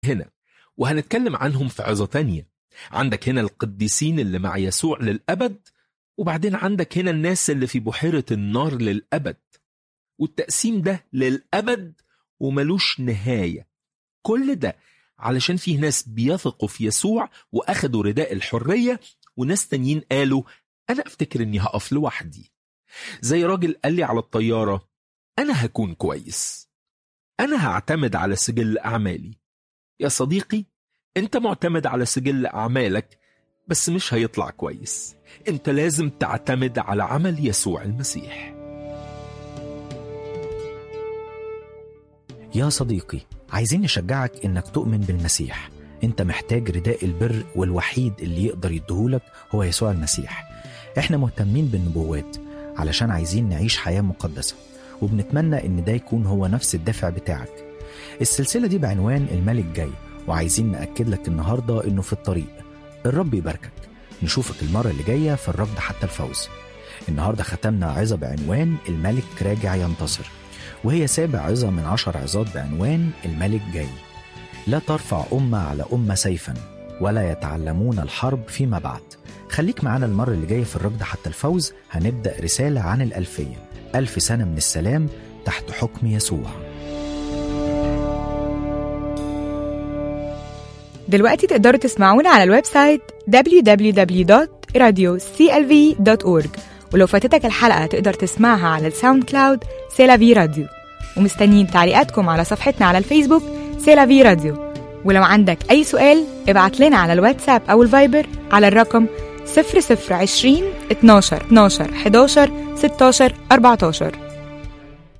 هنا وهنتكلم عنهم في عظة تانية عندك هنا القديسين اللي مع يسوع للأبد وبعدين عندك هنا الناس اللي في بحيرة النار للأبد والتقسيم ده للأبد وملوش نهاية كل ده علشان فيه ناس بيثقوا في يسوع وأخدوا رداء الحرية وناس تانيين قالوا أنا أفتكر إني هقف لوحدي زي راجل قال لي على الطيارة أنا هكون كويس أنا هعتمد على سجل أعمالي يا صديقي أنت معتمد على سجل أعمالك بس مش هيطلع كويس أنت لازم تعتمد على عمل يسوع المسيح يا صديقي عايزين نشجعك انك تؤمن بالمسيح انت محتاج رداء البر والوحيد اللي يقدر يديهولك هو يسوع المسيح احنا مهتمين بالنبوات علشان عايزين نعيش حياة مقدسة وبنتمنى ان ده يكون هو نفس الدافع بتاعك السلسلة دي بعنوان الملك جاي وعايزين نأكد لك النهاردة انه في الطريق الرب يباركك نشوفك المرة اللي جاية في الركض حتى الفوز النهاردة ختمنا عظة بعنوان الملك راجع ينتصر وهي سابع عظة من عشر عظات بعنوان الملك جاي لا ترفع أمة على أمة سيفا ولا يتعلمون الحرب فيما بعد خليك معانا المرة اللي جاية في الركض حتى الفوز هنبدأ رسالة عن الألفية ألف سنة من السلام تحت حكم يسوع دلوقتي تقدروا تسمعونا على الويب سايت www.radioclv.org ولو فاتتك الحلقة تقدر تسمعها على الساوند كلاود سيلافي راديو ومستنيين تعليقاتكم على صفحتنا على الفيسبوك سيلافي راديو ولو عندك أي سؤال ابعت لنا على الواتساب أو الفايبر على الرقم 0020 12 12 11 16 14